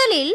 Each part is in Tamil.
முதலில்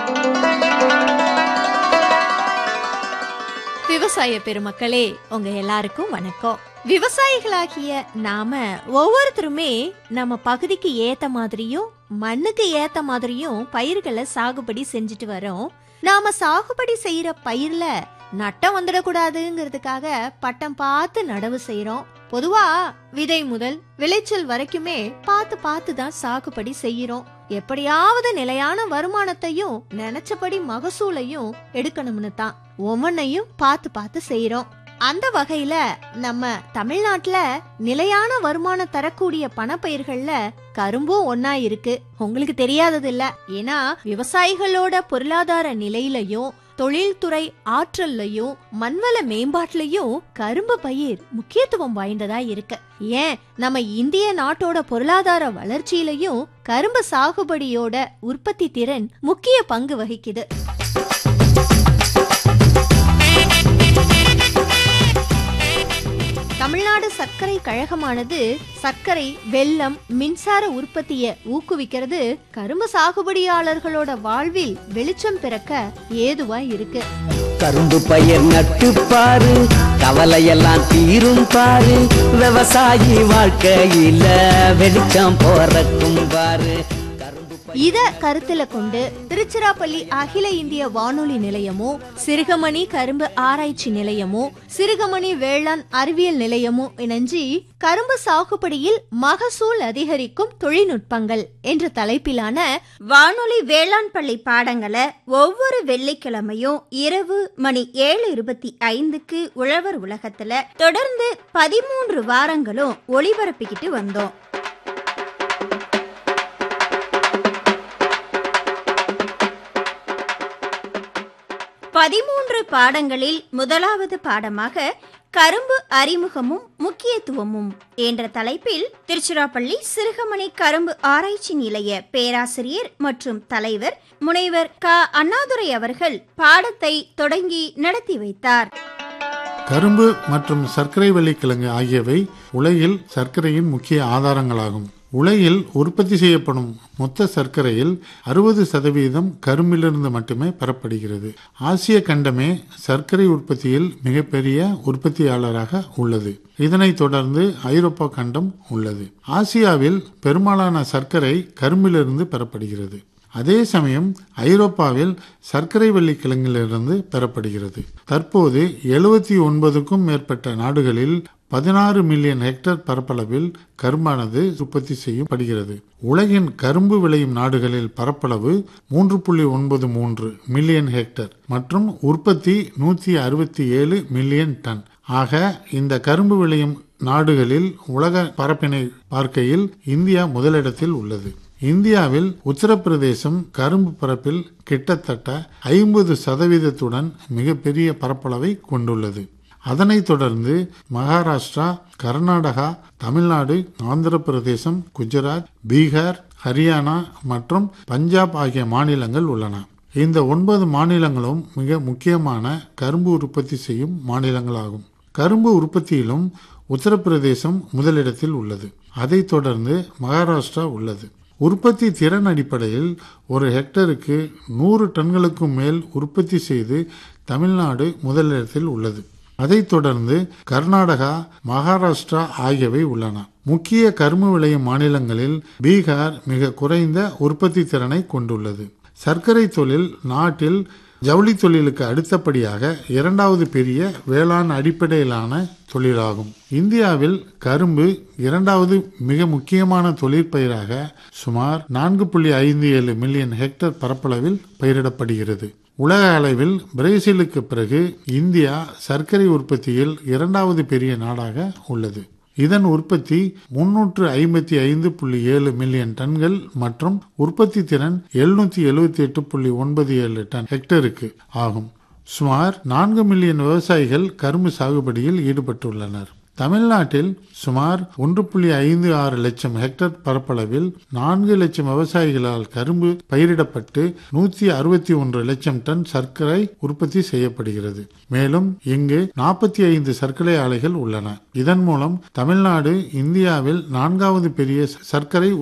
விவசாய பெருமக்களே உங்க எல்லாருக்கும் வணக்கம் விவசாயிகளாகிய நாம ஒவ்வொருத்தருமே நம்ம பகுதிக்கு ஏத்த மாதிரியும் மண்ணுக்கு ஏத்த மாதிரியும் பயிர்களை சாகுபடி செஞ்சுட்டு வரோம் நாம சாகுபடி செய்யற பயிர்ல நட்டம் வந்துடக்கூடாதுங்கிறதுக்காக பட்டம் பார்த்து நடவு செய்யறோம் பொதுவா விதை முதல் விளைச்சல் வரைக்குமே பார்த்து பார்த்து தான் சாகுபடி செய்யறோம் எப்படியாவது நிலையான வருமானத்தையும் நினைச்சபடி மகசூலையும் எடுக்கணும்னு தான் ஒவ்வொன்னையும் பார்த்து பார்த்து செய்யறோம் அந்த வகையில நம்ம தமிழ்நாட்டுல நிலையான வருமானம் தரக்கூடிய பணப்பயிர்கள்ல கரும்பும் ஒன்னா இருக்கு உங்களுக்கு தெரியாதது இல்ல ஏன்னா விவசாயிகளோட பொருளாதார நிலையிலையும் தொழில்துறை ஆற்றல்லையும் மண்வள மேம்பாட்டுலயும் கரும்பு பயிர் முக்கியத்துவம் வாய்ந்ததா இருக்கு ஏன் நம்ம இந்திய நாட்டோட பொருளாதார வளர்ச்சியிலையும் கரும்பு சாகுபடியோட உற்பத்தி திறன் முக்கிய பங்கு வகிக்குது தமிழ்நாடு சர்க்கரை கழகமானது சர்க்கரை வெல்லம் மின்சார உற்பத்தியை ஊக்குவிக்கிறது கரும்பு சாகுபடியாளர்களோட வாழ்வில் வெளிச்சம் பிறக்க ஏதுவா இருக்கு கரும்பு பயிர் நட்டு பாரு கவலையெல்லாம் தீரும் பாரு விவசாயி வாழ்க்கையில வெளிச்சம் போறக்கும் பாரு கரும்பு பயிர் இத கருத்துல கொண்டு திருச்சிராப்பள்ளி அகில இந்திய வானொலி நிலையமும் சிறுகமணி கரும்பு ஆராய்ச்சி நிலையமும் சிறுகமணி வேளாண் அறிவியல் நிலையமும் இணைஞ்சி கரும்பு சாகுபடியில் மகசூல் அதிகரிக்கும் தொழில்நுட்பங்கள் என்ற தலைப்பிலான வானொலி வேளாண் பள்ளி பாடங்களை ஒவ்வொரு வெள்ளிக்கிழமையும் இரவு மணி ஏழு இருபத்தி ஐந்துக்கு உழவர் உலகத்துல தொடர்ந்து பதிமூன்று வாரங்களும் ஒளிபரப்பிக்கிட்டு வந்தோம் பதிமூன்று பாடங்களில் முதலாவது பாடமாக கரும்பு அறிமுகமும் முக்கியத்துவமும் என்ற தலைப்பில் திருச்சிராப்பள்ளி சிறுகமணி கரும்பு ஆராய்ச்சி நிலைய பேராசிரியர் மற்றும் தலைவர் முனைவர் க அண்ணாதுரை அவர்கள் பாடத்தை தொடங்கி நடத்தி வைத்தார் கரும்பு மற்றும் சர்க்கரை வள்ளிக்கிழங்கு ஆகியவை உலகில் சர்க்கரையின் முக்கிய ஆதாரங்களாகும் உலகில் உற்பத்தி செய்யப்படும் மொத்த சர்க்கரையில் அறுபது சதவீதம் கரும்பிலிருந்து மட்டுமே பெறப்படுகிறது ஆசிய கண்டமே சர்க்கரை உற்பத்தியில் மிகப்பெரிய உற்பத்தியாளராக உள்ளது இதனைத் தொடர்ந்து ஐரோப்பா கண்டம் உள்ளது ஆசியாவில் பெரும்பாலான சர்க்கரை கரும்பிலிருந்து பெறப்படுகிறது அதே சமயம் ஐரோப்பாவில் சர்க்கரை வள்ளி கிழங்கிலிருந்து பெறப்படுகிறது தற்போது எழுபத்தி ஒன்பதுக்கும் மேற்பட்ட நாடுகளில் பதினாறு மில்லியன் ஹெக்டேர் பரப்பளவில் கரும்பானது உற்பத்தி செய்யப்படுகிறது உலகின் கரும்பு விளையும் நாடுகளில் பரப்பளவு மூன்று புள்ளி ஒன்பது மூன்று மில்லியன் ஹெக்டேர் மற்றும் உற்பத்தி நூற்றி அறுபத்தி ஏழு மில்லியன் டன் ஆக இந்த கரும்பு விளையும் நாடுகளில் உலக பரப்பினை பார்க்கையில் இந்தியா முதலிடத்தில் உள்ளது இந்தியாவில் உத்தரப்பிரதேசம் கரும்பு பரப்பில் கிட்டத்தட்ட ஐம்பது சதவீதத்துடன் மிகப்பெரிய பரப்பளவை கொண்டுள்ளது அதனைத் தொடர்ந்து மகாராஷ்டிரா கர்நாடகா தமிழ்நாடு ஆந்திர பிரதேசம் குஜராத் பீகார் ஹரியானா மற்றும் பஞ்சாப் ஆகிய மாநிலங்கள் உள்ளன இந்த ஒன்பது மாநிலங்களும் மிக முக்கியமான கரும்பு உற்பத்தி செய்யும் மாநிலங்களாகும் கரும்பு உற்பத்தியிலும் உத்தரப்பிரதேசம் முதலிடத்தில் உள்ளது அதைத் தொடர்ந்து மகாராஷ்டிரா உள்ளது உற்பத்தி திறன் அடிப்படையில் ஒரு ஹெக்டருக்கு நூறு டன்களுக்கும் மேல் உற்பத்தி செய்து தமிழ்நாடு முதலிடத்தில் உள்ளது அதைத் தொடர்ந்து கர்நாடகா மகாராஷ்டிரா ஆகியவை உள்ளன முக்கிய கரும்பு விளையும் மாநிலங்களில் பீகார் மிக குறைந்த உற்பத்தி திறனை கொண்டுள்ளது சர்க்கரை தொழில் நாட்டில் ஜவுளி தொழிலுக்கு அடுத்தபடியாக இரண்டாவது பெரிய வேளாண் அடிப்படையிலான தொழிலாகும் இந்தியாவில் கரும்பு இரண்டாவது மிக முக்கியமான தொழிற்பயிராக சுமார் நான்கு புள்ளி ஐந்து ஏழு மில்லியன் ஹெக்டேர் பரப்பளவில் பயிரிடப்படுகிறது உலக அளவில் பிரேசிலுக்கு பிறகு இந்தியா சர்க்கரை உற்பத்தியில் இரண்டாவது பெரிய நாடாக உள்ளது இதன் உற்பத்தி முன்னூற்று ஐம்பத்தி ஐந்து புள்ளி ஏழு மில்லியன் டன்கள் மற்றும் உற்பத்தி திறன் எழுநூத்தி எழுபத்தி எட்டு புள்ளி ஒன்பது ஏழு டன் ஹெக்டருக்கு ஆகும் சுமார் நான்கு மில்லியன் விவசாயிகள் கரும்பு சாகுபடியில் ஈடுபட்டுள்ளனர் தமிழ்நாட்டில் சுமார் ஒன்று புள்ளி ஐந்து ஆறு லட்சம் ஹெக்டேர் பரப்பளவில் நான்கு லட்சம் விவசாயிகளால் கரும்பு பயிரிடப்பட்டு நூத்தி அறுபத்தி ஒன்று லட்சம் டன் சர்க்கரை உற்பத்தி செய்யப்படுகிறது மேலும் இங்கு நாற்பத்தி ஐந்து சர்க்கரை ஆலைகள் உள்ளன இதன் மூலம் தமிழ்நாடு இந்தியாவில் நான்காவது பெரிய சர்க்கரை